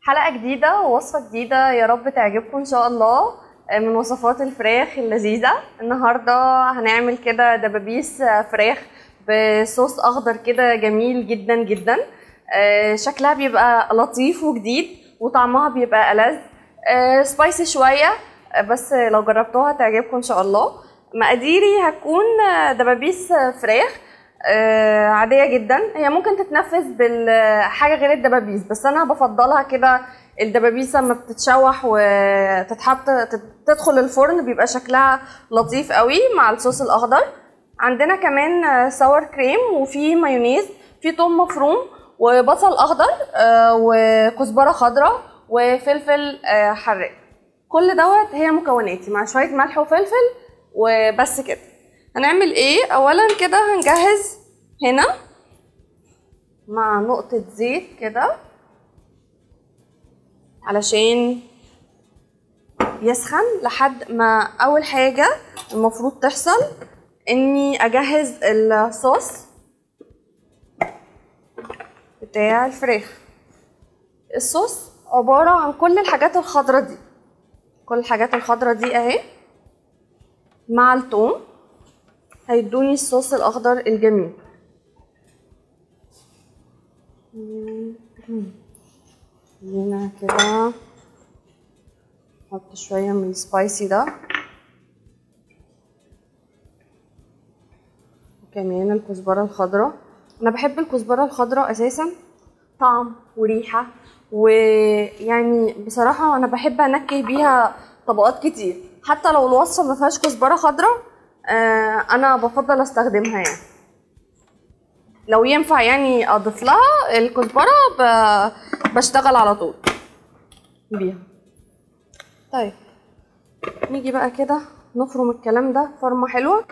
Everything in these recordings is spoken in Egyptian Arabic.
حلقة جديدة ووصفة جديدة يا رب تعجبكم إن شاء الله من وصفات الفراخ اللذيذة النهاردة هنعمل كده دبابيس فراخ بصوص أخضر كده جميل جدا جدا آه، شكلها بيبقى لطيف وجديد وطعمها بيبقى ألذ آه، سبايسي شوية آه، بس لو جربتوها تعجبكم إن شاء الله مقاديري هتكون آه، دبابيس فراخ آه، عادية جدا هي ممكن تتنفذ بالحاجة غير الدبابيس بس أنا بفضلها كده الدبابيس لما بتتشوح وتتحط تت- تدخل الفرن بيبقى شكلها لطيف قوي مع الصوص الأخضر عندنا كمان آه، ساور كريم وفي مايونيز في توم مفروم وبصل أخضر آه، وكزبرة خضراء وفلفل آه، حراق كل دوت هي مكوناتي مع شوية ملح وفلفل وبس كده هنعمل ايه اولا كده هنجهز هنا مع نقطة زيت كده علشان يسخن لحد ما اول حاجة المفروض تحصل اني اجهز الصوص بتاع الفراخ الصوص عبارة عن كل الحاجات الخضرة دي كل الحاجات الخضرة دي اهي مع الثوم هيدوني الصوص الاخضر الجميل هنا كده نحط شوية من السبايسي ده وكمان الكزبرة الخضراء انا بحب الكزبرة الخضراء اساسا طعم وريحة ويعني بصراحة انا بحب انكي بيها طبقات كتير حتى لو الوصفة ما فيهاش كزبرة خضراء آه، انا بفضل استخدمها يعني لو ينفع يعني اضيف لها الكزبرة ب- بشتغل على طول بيها طيب نيجي بقى كده نفرم الكلام ده فرمة حلوة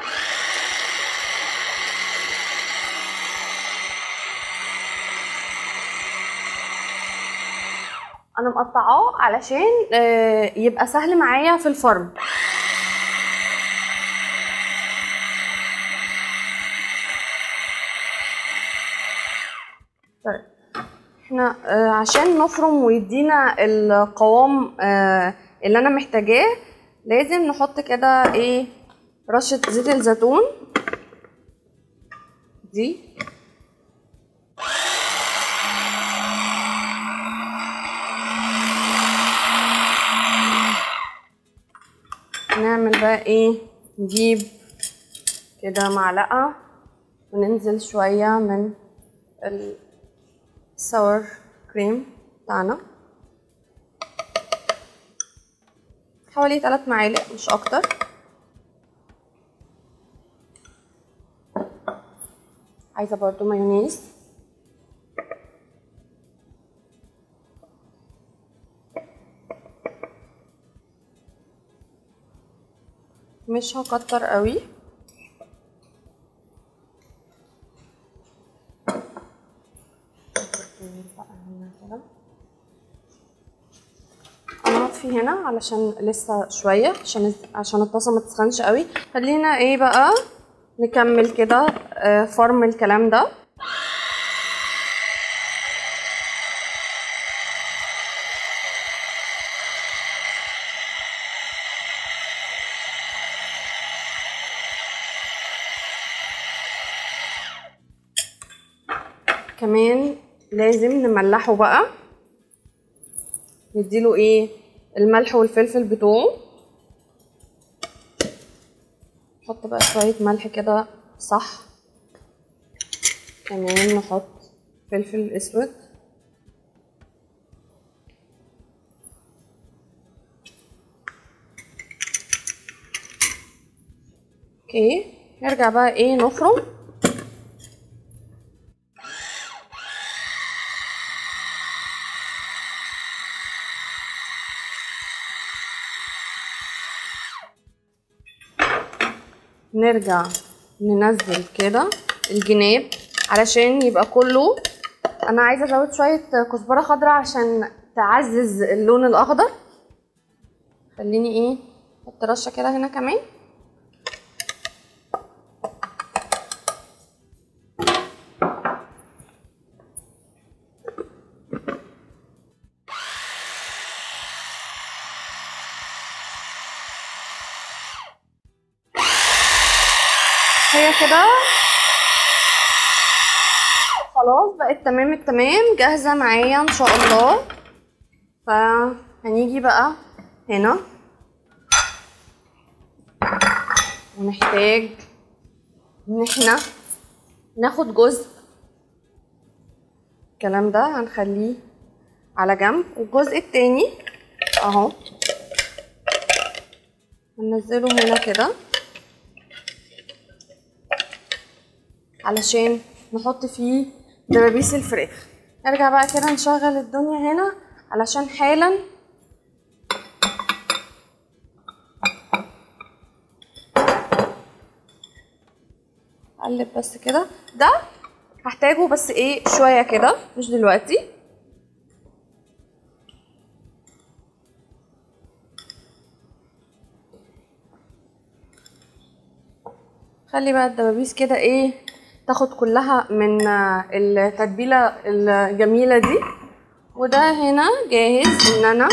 انا مقطعاه علشان آه، يبقى سهل معايا في الفرم طيب احنا آه، عشان نفرم ويدينا القوام آه، اللي انا محتاجاه لازم نحط كده ايه رشة زيت الزيتون دي نعمل بقى ايه نجيب كده معلقة وننزل شوية من الساور كريم بتاعنا حوالي ثلاث معالق مش اكتر عايزة برضو مايونيز مش هكتر قوي انا هطفي هنا علشان لسه شويه عشان عشان الطاسه ما تسخنش قوي خلينا ايه بقى نكمل كده آه، فرم الكلام ده كمان لازم نملحه بقى نديله ايه الملح والفلفل بتوعه نحط بقى شوية ملح كده صح كمان نحط فلفل اسود اوكي نرجع بقى ايه نفرم نرجع ننزل كده الجناب علشان يبقى كله انا عايزه ازود شويه كزبره خضراء عشان تعزز اللون الاخضر خليني ايه احط رشه كده هنا كمان هي كده خلاص بقت تمام التمام جاهزة معايا ان شاء الله فهنيجي بقى هنا ونحتاج ان احنا ناخد جزء الكلام ده هنخليه على جنب والجزء التاني اهو هننزله هنا كده علشان نحط فيه دبابيس الفراخ نرجع بقى كده نشغل الدنيا هنا علشان حالا اقلب بس كده ده هحتاجه بس ايه شويه كده مش دلوقتي خلي بقى الدبابيس كده ايه تاخد كلها من التتبيله الجميله دي وده هنا جاهز ان انا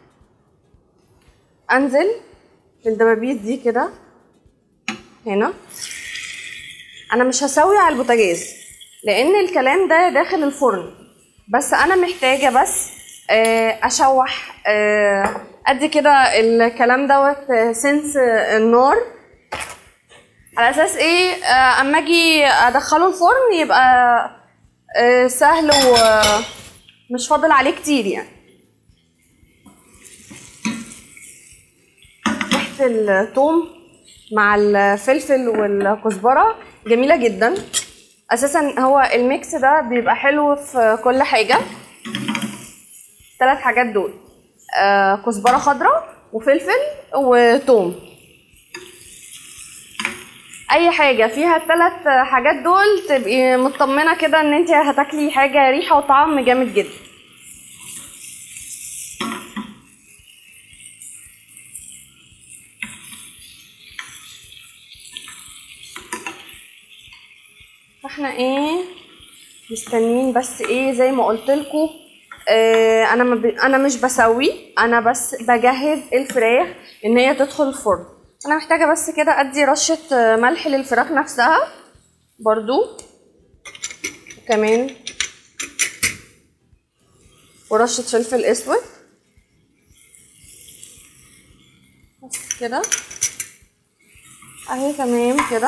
انزل بالدبابيس دي كده هنا انا مش هسوي على البوتاجاز لان الكلام ده داخل الفرن بس انا محتاجه بس اشوح ادي كده الكلام دوت سنس النار على اساس ايه اما اجي ادخله الفرن يبقى سهل ومش فاضل عليه كتير يعني ريحه الثوم مع الفلفل والكزبره جميله جدا اساسا هو الميكس ده بيبقى حلو في كل حاجه ثلاث حاجات دول آه كزبره خضراء وفلفل وثوم اي حاجه فيها الثلاث حاجات دول تبقي مطمنه كده ان انت هتاكلي حاجه ريحه وطعم جامد جدا فاحنا ايه مستنيين بس ايه زي ما قلت لكم آه انا ما ب... انا مش بسوي انا بس بجهز الفراخ ان هي تدخل الفرن انا محتاجه بس كده ادي رشه ملح للفراخ نفسها برضو كمان ورشه فلفل اسود بس كده اهي تمام كده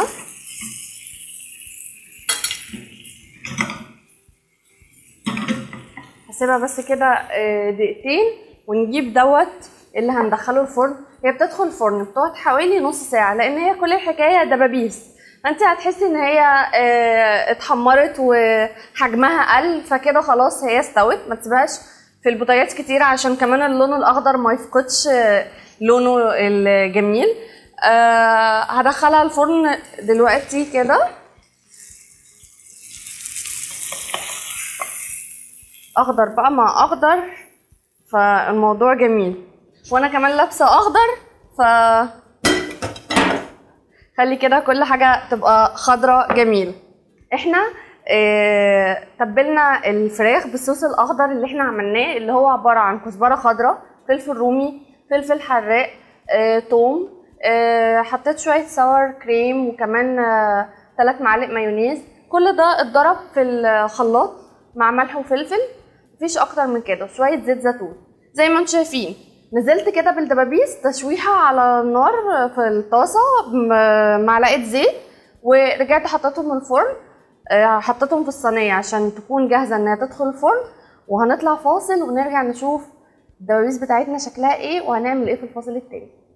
هسيبها بس كده دقيقتين ونجيب دوت اللي هندخله الفرن هي بتدخل الفرن بتقعد حوالي نص ساعه لان هي كل الحكايه دبابيس فانت هتحسي ان هي اتحمرت وحجمها قل فكده خلاص هي استوت ما تسيبهاش في البوتاجاز كتير عشان كمان اللون الاخضر ما يفقدش لونه الجميل هدخلها الفرن دلوقتي كده اخضر بقى مع اخضر فالموضوع جميل وانا كمان لابسه اخضر ف خلي كده كل حاجه تبقى خضرة جميل احنا اه تبلنا الفراخ بالصوص الاخضر اللي احنا عملناه اللي هو عباره عن كزبره خضراء فلفل رومي فلفل حراق اه توم اه حطيت شويه ساور كريم وكمان اه ثلاث معالق مايونيز كل ده اتضرب في الخلاط مع ملح وفلفل مفيش اكتر من كده شويه زيت زيتون زي ما انتم شايفين نزلت كده بالدبابيس تشويحه على النار في الطاسه بمعلقه زيت ورجعت حطيتهم الفرن حطيتهم في الصينيه عشان تكون جاهزه انها تدخل الفرن وهنطلع فاصل ونرجع نشوف الدبابيس بتاعتنا شكلها ايه وهنعمل ايه في الفاصل التاني